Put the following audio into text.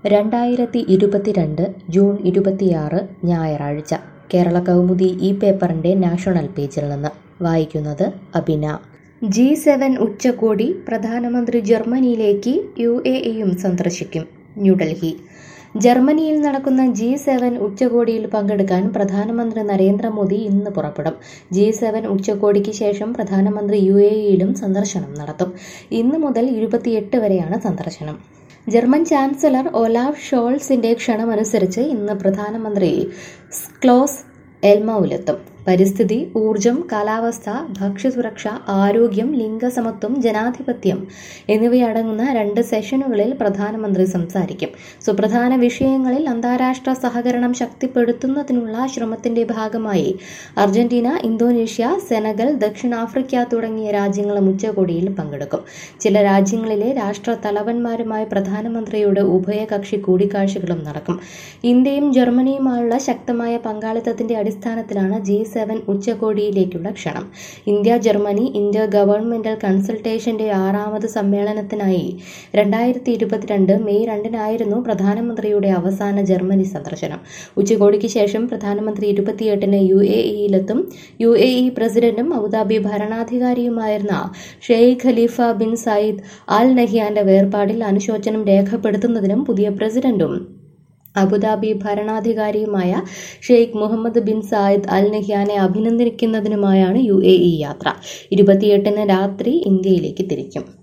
രണ്ടായിരത്തി ഇരുപത്തിരണ്ട് ജൂൺ ഇരുപത്തിയാറ് ഞായറാഴ്ച കേരള കൗമുദി ഈ പേപ്പറിൻ്റെ നാഷണൽ പേജിൽ നിന്ന് വായിക്കുന്നത് അബിന ജി സെവൻ ഉച്ചകോടി പ്രധാനമന്ത്രി ജർമ്മനിയിലേക്ക് യു എ ഇയും സന്ദർശിക്കും ന്യൂഡൽഹി ജർമ്മനിയിൽ നടക്കുന്ന ജി സെവൻ ഉച്ചകോടിയിൽ പങ്കെടുക്കാൻ പ്രധാനമന്ത്രി നരേന്ദ്രമോദി ഇന്ന് പുറപ്പെടും ജി സെവൻ ഉച്ചകോടിക്ക് ശേഷം പ്രധാനമന്ത്രി യു എ ഇയിലും സന്ദർശനം നടത്തും ഇന്ന് മുതൽ ഇരുപത്തിയെട്ട് വരെയാണ് സന്ദർശനം ജർമ്മൻ ചാൻസലർ ഒലാഫ് ഷോൾസിന്റെ ക്ഷണമനുസരിച്ച് ഇന്ന് പ്രധാനമന്ത്രി ക്ലോസ് എൽമൌലെത്തും പരിസ്ഥിതി ഊർജം കാലാവസ്ഥ ഭക്ഷ്യസുരക്ഷ ആരോഗ്യം ലിംഗസമത്വം ജനാധിപത്യം എന്നിവയടങ്ങുന്ന രണ്ട് സെഷനുകളിൽ പ്രധാനമന്ത്രി സംസാരിക്കും സുപ്രധാന വിഷയങ്ങളിൽ അന്താരാഷ്ട്ര സഹകരണം ശക്തിപ്പെടുത്തുന്നതിനുള്ള ശ്രമത്തിന്റെ ഭാഗമായി അർജന്റീന ഇന്തോനേഷ്യ സെനഗൽ ദക്ഷിണാഫ്രിക്ക തുടങ്ങിയ രാജ്യങ്ങളും ഉച്ചകോടിയിൽ പങ്കെടുക്കും ചില രാജ്യങ്ങളിലെ രാഷ്ട്ര തലവന്മാരുമായി പ്രധാനമന്ത്രിയുടെ ഉഭയകക്ഷി കൂടിക്കാഴ്ചകളും നടക്കും ഇന്ത്യയും ജർമ്മനിയുമായുള്ള ശക്തമായ പങ്കാളിത്തത്തിന്റെ അടിസ്ഥാനത്തിലാണ് ജി സെവൻ ഉച്ചകോടിയിലേക്കുള്ള ക്ഷണം ഇന്ത്യ ജർമ്മനി ഇന്റർ ഗവൺമെന്റൽ കൺസൾട്ടേഷന്റെ ആറാമത് സമ്മേളനത്തിനായി രണ്ടായിരത്തി ഇരുപത്തിരണ്ട് മെയ് രണ്ടിനായിരുന്നു പ്രധാനമന്ത്രിയുടെ അവസാന ജർമ്മനി സന്ദർശനം ഉച്ചകോടിക്ക് ശേഷം പ്രധാനമന്ത്രി ഇരുപത്തിയെട്ടിന് യു എ ഇയിലെത്തും യു എ ഇ പ്രസിഡന്റും അബുദാബി ഭരണാധികാരിയുമായിരുന്ന Sheikh Khalifa bin Zayed Al നഹിയാന്റെ വേർപാടിൽ അനുശോചനം രേഖപ്പെടുത്തുന്നതിനും പുതിയ പ്രസിഡന്റും അബുദാബി ഭരണാധികാരിയുമായ Sheikh Mohammed bin Zayed Al നഹ്യാനെ അഭിനന്ദിക്കുന്നതിനുമായാണ് യു എ ഇ യാത്ര ഇരുപത്തിയെട്ടിന് രാത്രി ഇന്ത്യയിലേക്ക് തിരിക്കും